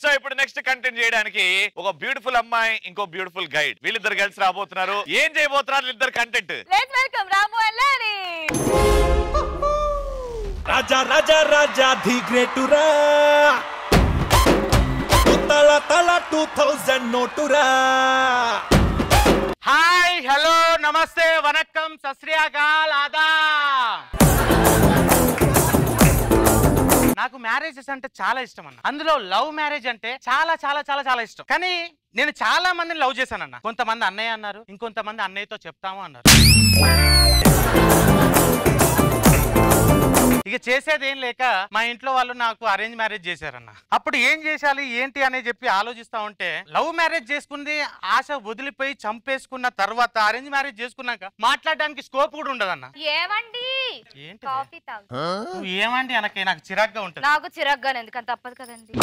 Right so ఇప్పుడు next content చేయడానికి ఒక బ్యూటిఫుల్ అమ్మాయి ఇంకో బ్యూటిఫుల్ గైడ్ వీళ్ళిద్దరు కలిసి రాబోతున్నారు ఏం చేయబోతున్నారు వీళ్ళిద్దరు content let's welcome Ramu and లారీ రాజా రాజా రాజా ది గ్రేటురా తల తల టూ థౌజండ్ నోటురా హాయ్ హలో నమస్తే వనక్కం సశ్రీయాకాల్ ఆదా నాకు మ్యారేజెస్ అంటే చాలా ఇష్టం అన్న అందులో లవ్ మ్యారేజ్ అంటే చాలా చాలా చాలా చాలా ఇష్టం కానీ నేను చాలా మందిని లవ్ చేశాను అన్న కొంతమంది అన్నయ్య అన్నారు ఇంకొంతమంది అన్నయ్యతో చెప్తాము అన్నారు ఇక చేసేది ఏం లేక మా ఇంట్లో వాళ్ళు నాకు అరేంజ్ మ్యారేజ్ చేశారన్న అప్పుడు ఏం చేశాలి ఏంటి అనే చెప్పి ఆలోచిస్తా ఉంటే లవ్ మ్యారేజ్ చేసుకుంది ఆశ వదిలిపోయి చంపేసుకున్న తర్వాత అరేంజ్ మ్యారేజ్ చేసుకున్నాక మాట్లాడడానికి స్కోప్ కూడా ఉండదన్న ఏమండి ఏంటి కాఫీ తాగు నువ్వు ఏమండి అనకే నాకు చిరాగ్గా ఉంటుంది నాకు చిరగ్గానే ఎందుకంటే తప్పదు కదండి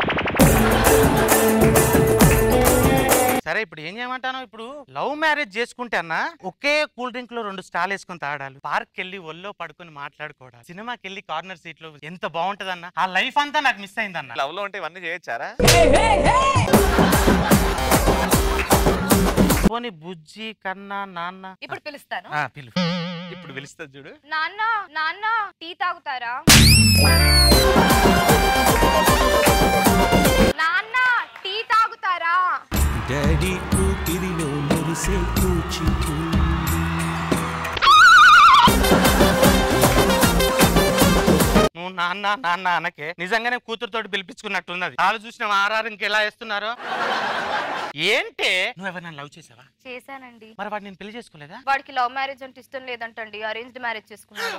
సరే ఇప్పుడు ఏం చేయమంటాను ఇప్పుడు లవ్ మ్యారేజ్ చేసుకుంటే అన్న ఒకే కూల్ డ్రింక్ లో రెండు స్టాల్ వేసుకొని తాగడాలు పార్క్ వెళ్ళి ఒళ్ళో పడుకొని మాట్లాడుకోవడాలు సినిమాకి వెళ్ళి కార్నర్ సీట్ లో ఎంత బాగుంటదన్న ఆ లైఫ్ అంతా నాకు మిస్ అయిందన్న లవ్ లో ఉంటే ఇవన్నీ చేయొచ్చారా పోనీ బుజ్జి కన్నా నాన్న ఇప్పుడు పిలుస్తాను ఆ, పిలు ఇప్పుడు పిలుస్తుంది చూడు నాన్న నాన్న టీ తాగుతారా నాన్న టీ తాగుతారా డాడీ కూటిరిలో మెరిసే కూచిపూడి నువ్వు నాన్న నాన్న అనకే నిజంగానే కూతురుతోటి పిలిపించుకున్నట్టున్నది వాళ్ళు చూసిన ఆర్ఆర్ ఇంకెలా వేస్తున్నారో ఏంటే నువ్వు ఎవరైనా లవ్ చేసావా చేశానండి మరి వాడు నేను పెళ్లి చేసుకోలేదా వాడికి లవ్ మ్యారేజ్ అంటే ఇష్టం లేదంటండి అరేంజ్డ్ మ్యారేజ్ చేసుకున్నాడు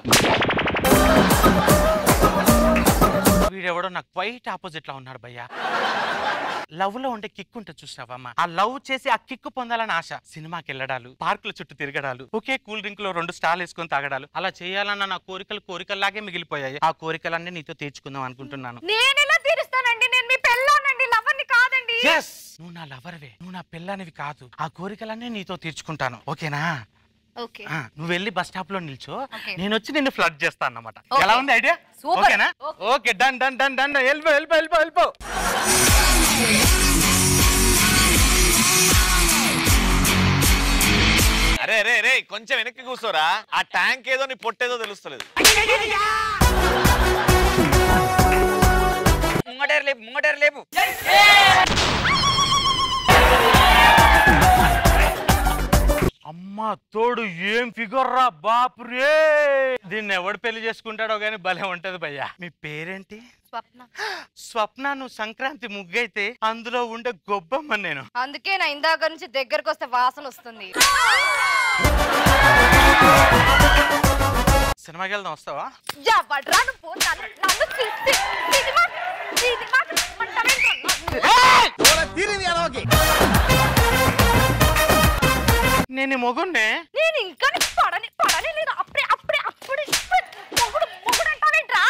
వీడెవడో నాకు క్వైట్ ఆపోజిట్ లో ఉన్నాడు భయ్యా లవ్ లో ఉండే కిక్ ఉంటుంది చూసావమ్మా ఆ లవ్ చేసి ఆ కిక్ పొందాలని ఆశ సినిమాకి వెళ్ళడాలు పార్కుల చుట్టూ తిరగడాలు ఒకే కూల్ డ్రింక్ లో రెండు స్టాల్ వేసుకొని తాగడాలు అలా చేయాలన్న నా కోరికలు కోరికల్లాగే మిగిలిపోయాయి ఆ కోరికలన్నీ నీతో తీర్చుకుందాం అనుకుంటున్నాను నేను ఎలా తీరుస్తానండి నేను మీ పెళ్ళానండి లవర్ని కాదండి Yes! నువ్వు నా లవర్వే నువ్వు నా పిల్లనివి కాదు ఆ కోరికలన్నీ నీతో తీర్చుకుంటాను ఓకేనా ఓకే ఆ, నువ్వు వెళ్ళి బస్ స్టాప్ లో నిల్చో Okay. నేను వచ్చి నిన్ను ఫ్లడ్ చేస్తాను అన్నమాట Okay. ఎలా ఉంది ఐడియా Super. ఓకేనా Okay. Okay done done done done వెళ్ళిపో వెళ్ళిపో వెళ్ళిపో వెళ్ళిపో అరే రే రే కొంచెం వెనక్కి కూర్చోరా ఆ ట్యాంక్ ఏదో నీ పొట్టేదో తెలుస్తలేదు ముంగటేరు లేపు ముంగటేరు లేపు అమ్మా తోడు ఏం ఫిగర్ రా బాపు రే దీన్ని ఎవడు పెళ్లి చేసుకుంటాడో గానీ భలే ఉంటది భయ్యా మీ పేరేంటి స్వప్న స్వప్న నువ్వు సంక్రాంతి ముగ్గైతే అందులో ఉండే గొబ్బమ్మ నేను అందుకే నా ఇందాక నుంచి దగ్గరకు వస్తే వాసన వస్తుంది సినిమాకి వెళ్దాం వస్తావా యా పడ్రా నువ్వు నన్ను నన్ను సి- సి- సినిమా సినిమా అంటావేంట్రా? నేను ఈ మొగుణ్ణే నేను ఇంకా నీకు పడని పడని లేదు అప్పుడే అప్పుడే అప్పుడే ఇప్పుడే మొగుడు మొగుడు అంటావేంట్రా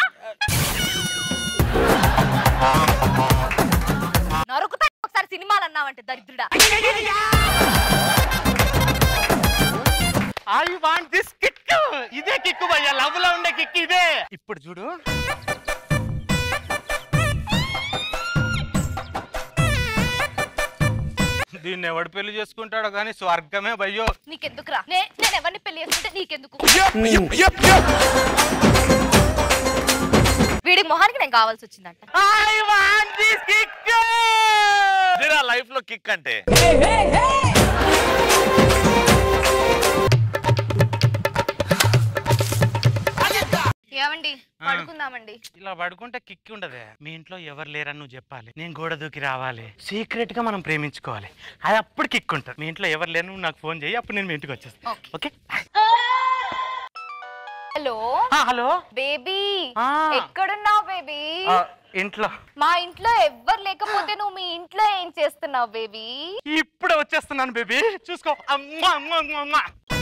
నరుకుతా ఒకసారి సినిమాలు అన్నావంటే దరిద్రుడా ఐ వాంట్ దిస్ కిక్ ఇదే కిక్ భయ్యా లవ్ లో ఉండే కిక్ ఇదే ఇప్పుడు చూడు దీన్ని ఎవడు పెళ్లి చేసుకుంటాడో కానీ స్వర్గమే భయ్యో నీకెందుకురా నే నేను ఎవరిని పెళ్లి చేసుకుంటే నీకెందుకు వీడి మొహానికి నేను కావాల్సి వచ్చిందంట ఐ వాంట్ దిస్ కిక్ ఇదిరా లైఫ్ లో కిక్ అంటే ఏమండి పడుకుందామండి ఇలా పడుకుంటే కిక్ ఉండదే మీ ఇంట్లో ఎవరు లేరని నువ్వు చెప్పాలి నేను గోడ దూకి రావాలి సీక్రెట్ గా మనం ప్రేమించుకోవాలి అది అప్పుడు కిక్ ఉంటుంది మీ ఇంట్లో ఎవరు లేరు నువ్వు నాకు ఫోన్ చేయి అప్పుడు నేను మీ ఇంటికి వచ్చేస్తాను Okay. Okay hello hello baby ఆ. ఎక్కడున్నావు బేబీ ఇంట్లో మా ఇంట్లో ఎవ్వరు లేకపోతే నువ్వు మీ ఇంట్లో ఏం చేస్తున్నావు బేబీ ఇప్పుడే వచ్చేస్తున్నాను బేబీ చూసుకో అమ్మా అమ్మా అమ్మా అమ్మా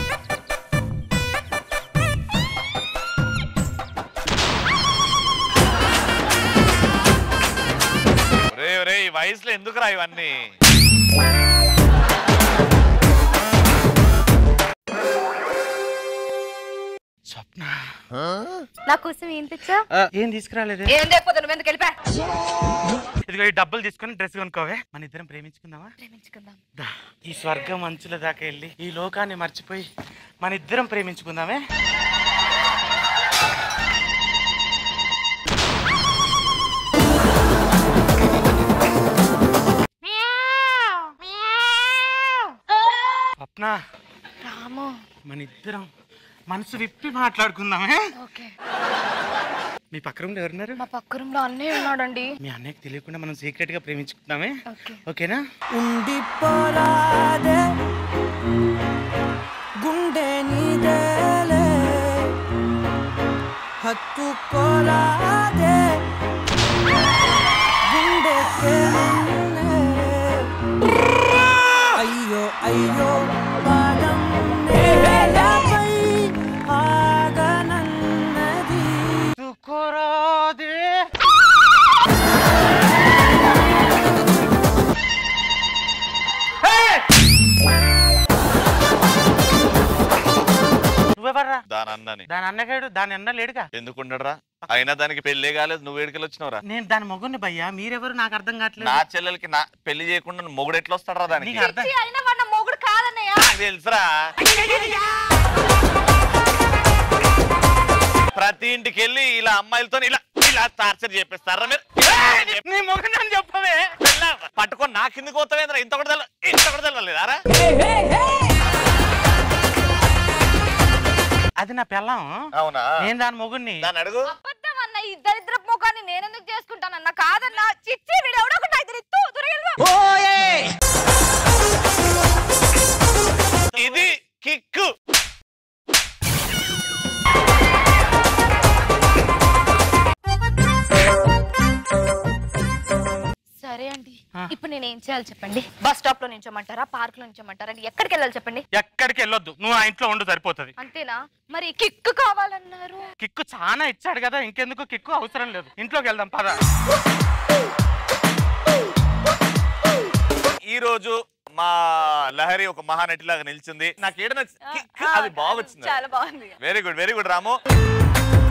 రే రే ఈ వయసులో ఎందుకురా ఇవన్నీ స్వప్న నా కోసం ఏం తెచ్చా ఏం తీసుకురాలేదు ఏం లేకపోతే నువ్వు ఎందుకు వెళ్ళిపా ఇదిగో ఈ డబ్బులు తీసుకొని డ్రెస్ కొనుక్కోవే మన ఇద్దరం ప్రేమించుకుందామా ప్రేమించుకుందాం దా, ఈ స్వర్గం అంచుల దాకా వెళ్ళి ఈ లోకాన్ని మర్చిపోయి మన ఇద్దరం ప్రేమించుకుందామే స్వప్న రాము మన ఇద్దరం మనసు విప్పి మాట్లాడుకుందామే ఓకే మీ పక్క రూమ్లో ఎవరున్నారు మా పక్క రూమ్ లో అన్నయ్య ఉన్నాడండి మీ అన్నయ్యకి తెలియకుండా మనం సీక్రెట్ గా ప్రేమించుకుందామే ఓకే ఓకేనా ఉండిపోరాదే గుండె నీదేలే హత్తుకోరాదే గుండెకే నిన్నే. అయ్యో అయ్యో పాదం నేలపై ఆగనన్నది తుకురోదే నువ్వెవర్రా దాని అన్నని దాని అన్నగాడు దాని అన్న లేడుగా ఎందుకుండరా అయినా దానికి పెళ్లే కాలేదు నువ్వు ఏడికెళ్ళి వచ్చినవరా నేను దాని మొగుడిని భయ్యా మీరెవరు నాకు అర్థం కావట్లేదు నా చెల్లెలకి నా పెళ్లి చేయకుండా మొగుడు ఎట్లా వస్తాడరా దానికి నీకు అర్థం ఛీ, అయినా వాడు నా మొగుడు కాదన్నయ్య నాకు తెలుసురా ప్రతి ఇంటికి వెళ్ళి ఇలా అమ్మాయిలతో ఇలా ఇలా టార్చర్ చేపిస్తారా మీరు ఇలా చెప్పి- నీ మొగుడు అని చెప్పవే ఇలా పట్టుకొని నా కిందకి పోతావేంద్రా ఇంత కూడా తెల్ల ఇంత కూడా తెల్లలేదారా అది నా పెళ్ళం అవునా నేను దాని మొగుడిని దాన్ని అడుగు అబద్ధం అన్న ఈ దరిద్ర ముఖాన్ని నేనెందుకు చేసుకుంటానన్న కాదన్న చిచ్చి వీడు ఎవడో ఒకటి అయితే ఇత్తు దొరకదు ఇది కిక్కు సరే అండి ఆ. ఇప్పుడు నేను ఏం చేయాలి చెప్పండి బస్ స్టాప్ లో నించోమంటారా పార్క్ లో నించోమంటారా అండి ఎక్కడికి వెళ్ళాలి చెప్పండి ఎక్కడికి వెళ్ళొద్దు నువ్వు ఆ ఇంట్లో ఉండు సరిపోతుంది అంతేనా మరి కిక్ కావాలన్నారు కిక్కు చాలా ఇచ్చాడు కదా ఇంకెందుకు కిక్కు అవసరం లేదు ఇంట్లోకి వెళ్దాం పద ఈ రోజు మా లహరి ఒక మహానటిలాగా నిలిచింది నాకు ఏడ నచ్చి- కిక్ అది బాగా వచ్చింది చాలా బాగుంది వెరీ గుడ్ వెరీ గుడ్ రాము